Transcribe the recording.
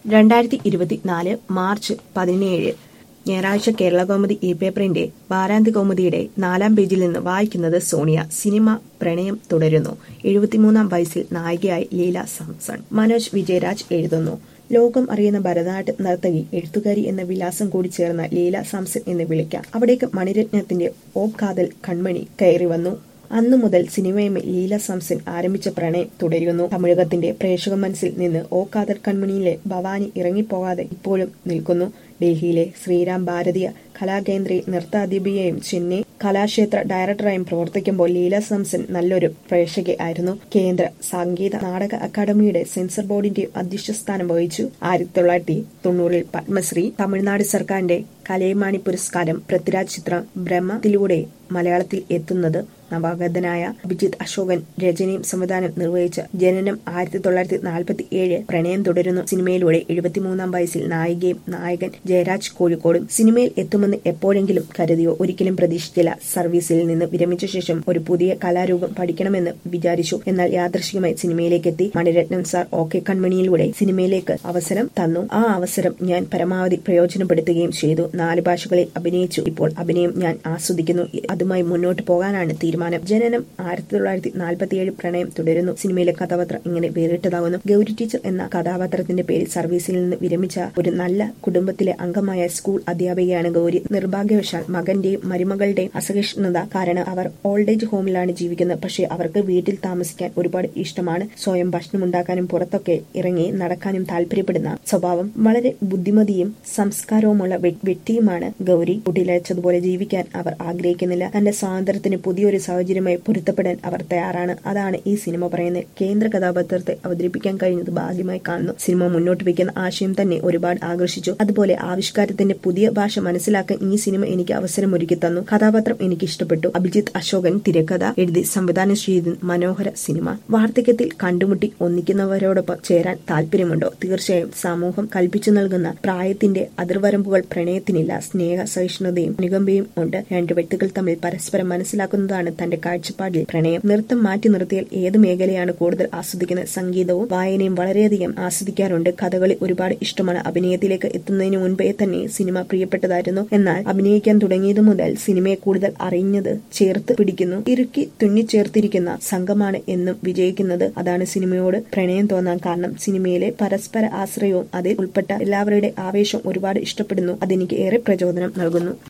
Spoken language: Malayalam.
രണ്ടായിരത്തി ഇരുപത്തിനാല് മാർച്ച് പതിനേഴ് ഞായറാഴ്ച കേരള കൗമുദി ഇ പേപ്പറിന്റെ വാരാന്ത്യ കൗമുദിയുടെ നാലാം പേജിൽ നിന്ന് വായിക്കുന്നത് സോണിയ സിനിമ പ്രണയം തുടരുന്നു എഴുപത്തിമൂന്നാം വയസ്സിൽ നായികയായി ലീല സാംസൺ മനോജ് വിജയരാജ് എഴുതുന്നു ലോകം അറിയുന്ന ഭരതനാട്യ നർത്തകി എഴുത്തുകാരി എന്ന വിലാസം കൂടി ചേർന്ന ലീല സാംസൺ എന്ന് വിളിക്കാം അവിടേക്ക് മണിരത്നത്തിന്റെ ഓ കാതൽ കൺമണി കയറി വന്നു അന്നു മുതൽ സിനിമയുമേ ലീല സാംസൺ ആരംഭിച്ച പ്രണയം തുടരുന്നു തമിഴകത്തിന്റെ പ്രേക്ഷക മനസ്സിൽ നിന്ന് ഓ കാതൽ കൺമണിയിലെ ഭവാനി ഇറങ്ങിപ്പോകാതെ ഇപ്പോഴും നിൽക്കുന്നു ഡൽഹിയിലെ ശ്രീരാം ഭാരതീയ കലാകേന്ദ്രയിൽ നൃത്താധ്യാപികയും ചെന്നൈ കലാക്ഷേത്ര ഡയറക്ടറായും പ്രവർത്തിക്കുമ്പോൾ ലീല സാംസൺ നല്ലൊരു പ്രേക്ഷകയായിരുന്നു കേന്ദ്ര സംഗീത നാടക അക്കാദമിയുടെ സെൻസർ ബോർഡിന്റെ അധ്യക്ഷ സ്ഥാനം വഹിച്ചു ആയിരത്തി തൊള്ളായിരത്തി തൊണ്ണൂറിൽ പത്മശ്രീ തമിഴ്നാട് സർക്കാരിന്റെ കലൈമാണി പുരസ്കാരം പൃഥ്വിരാജ് ചിത്രം ബ്രഹ്മത്തിലൂടെ മലയാളത്തിൽ എത്തുന്നത് നവാഗതനായ അഭിജിത്ത് അശോകൻ രചനയും സംവിധാനം നിർവഹിച്ച ജനനം ആയിരത്തി തൊള്ളായിരത്തി നാൽപ്പത്തി ഏഴ് പ്രണയം തുടരുന്നു സിനിമയിലൂടെ എഴുപത്തിമൂന്നാം വയസ്സിൽ നായികയും നായകൻ ജയരാജ് കോഴിക്കോടും സിനിമയിൽ എത്തുമെന്ന് എപ്പോഴെങ്കിലും കരുതിയോ ഒരിക്കലും പ്രതീക്ഷിച്ചില്ല സർവീസിൽ നിന്ന് വിരമിച്ച ശേഷം ഒരു പുതിയ കലാരൂപം പഠിക്കണമെന്ന് വിചാരിച്ചു എന്നാൽ യാദൃശികമായി സിനിമയിലേക്ക് എത്തി മണിരത്നം സാർ ഓക്കെ കൺമണിയിലൂടെ സിനിമയിലേക്ക് അവസരം തന്നു ആ അവസരം ഞാൻ പരമാവധി പ്രയോജനപ്പെടുത്തുകയും ചെയ്തു നാല് ഭാഷകളിൽ അഭിനയിച്ചു ഇപ്പോൾ അഭിനയം ഞാൻ ആസ്വദിക്കുന്നു അതുമായി മുന്നോട്ട് പോകാനാണ് തീരുമാനം ജനനം ആയിരത്തി തൊള്ളായിരത്തി നാൽപ്പത്തിയേഴ് പ്രണയം തുടരുന്നു സിനിമയിലെ കഥാപാത്രം ഇങ്ങനെ വേറിട്ടതാകുന്നു ഗൗരി ടീച്ചർ എന്ന കഥാപാത്രത്തിന്റെ പേരിൽ സർവീസിൽ നിന്ന് വിരമിച്ച ഒരു നല്ല കുടുംബത്തിലെ അംഗമായ സ്കൂൾ അധ്യാപികയാണ് ഗൗരി നിർഭാഗ്യവശാൽ മകന്റെയും മരുമകളുടെയും അസഹിഷ്ണുത കാരണം അവർ ഓൾഡ് ഏജ് ഹോമിലാണ് ജീവിക്കുന്നത് പക്ഷേ അവർക്ക് വീട്ടിൽ താമസിക്കാൻ ഒരുപാട് ഇഷ്ടമാണ് സ്വയം ഭക്ഷണം ഉണ്ടാക്കാനും പുറത്തൊക്കെ ഇറങ്ങി നടക്കാനും താല്പര്യപ്പെടുന്ന സ്വഭാവം വളരെ ബുദ്ധിമതിയും സംസ്കാരവുമുള്ള വ്യക്തിയുമാണ് ഗൗരി കുട്ടിയിലച്ചതുപോലെ ജീവിക്കാൻ അവർ ആഗ്രഹിക്കുന്നില്ല തന്റെ സ്വാതന്ത്ര്യത്തിന് പുതിയൊരു സാഹചര്യമായി പൊരുത്തപ്പെടാൻ അവർ തയ്യാറാണ് അതാണ് ഈ സിനിമ പറയുന്നത് കേന്ദ്ര കഥാപാത്രത്തെ അവതരിപ്പിക്കാൻ കഴിഞ്ഞത് ഭാഗ്യമായി കാണുന്നു സിനിമ മുന്നോട്ട് വയ്ക്കുന്ന ആശയം തന്നെ ഒരുപാട് ആകർഷിച്ചു അതുപോലെ ആവിഷ്കാരത്തിന്റെ പുതിയ ഭാഷ മനസ്സിലാക്കാൻ ഈ സിനിമ എനിക്ക് അവസരം ഒരുക്കി തന്നു കഥാപാത്രം എനിക്ക് ഇഷ്ടപ്പെട്ടു അഭിജിത്ത് അശോകൻ തിരക്കഥ എഴുതി സംവിധാനം ചെയ്ത മനോഹര സിനിമ വാർദ്ധക്യത്തിൽ കണ്ടുമുട്ടി ഒന്നിക്കുന്നവരോടൊപ്പം ചേരാൻ താല്പര്യമുണ്ടോ തീർച്ചയായും സമൂഹം കൽപ്പിച്ചു നൽകുന്ന പ്രായത്തിന്റെ അതിർവരമ്പുകൾ പ്രണയത്തിനില്ല സ്നേഹ സഹിഷ്ണുതയും അനുകമ്പയും ഉണ്ട് രണ്ട് വ്യക്തികൾ തമ്മിൽ പരസ്പരം മനസ്സിലാക്കുന്നതാണ് തന്റെ കാഴ്ചപ്പാടിൽ പ്രണയം നൃത്തം മാറ്റി നിർത്തിയാൽ ഏത് മേഖലയാണ് കൂടുതൽ ആസ്വദിക്കുന്നത് സംഗീതവും വായനയും വളരെയധികം ആസ്വദിക്കാറുണ്ട് കഥകളി ഒരുപാട് ഇഷ്ടമാണ് അഭിനയത്തിലേക്ക് എത്തുന്നതിന് മുൻപേ തന്നെ സിനിമ പ്രിയപ്പെട്ടതായിരുന്നു എന്നാൽ അഭിനയിക്കാൻ തുടങ്ങിയതു മുതൽ സിനിമയെ കൂടുതൽ അറിഞ്ഞത് ചേർത്ത് പിടിക്കുന്നു ഇറുക്കി തുന്നിച്ചേർത്തിരിക്കുന്ന സംഘമാണ് എന്നും വിജയിക്കുന്നത് അതാണ് സിനിമയോട് പ്രണയം തോന്നാൻ കാരണം സിനിമയിലെ പരസ്പര ആശ്രയവും അതിൽ ഉൾപ്പെട്ട എല്ലാവരുടെ ആവേശവും ഒരുപാട് ഇഷ്ടപ്പെടുന്നു അതെനിക്ക് ഏറെ പ്രചോദനം നൽകുന്നു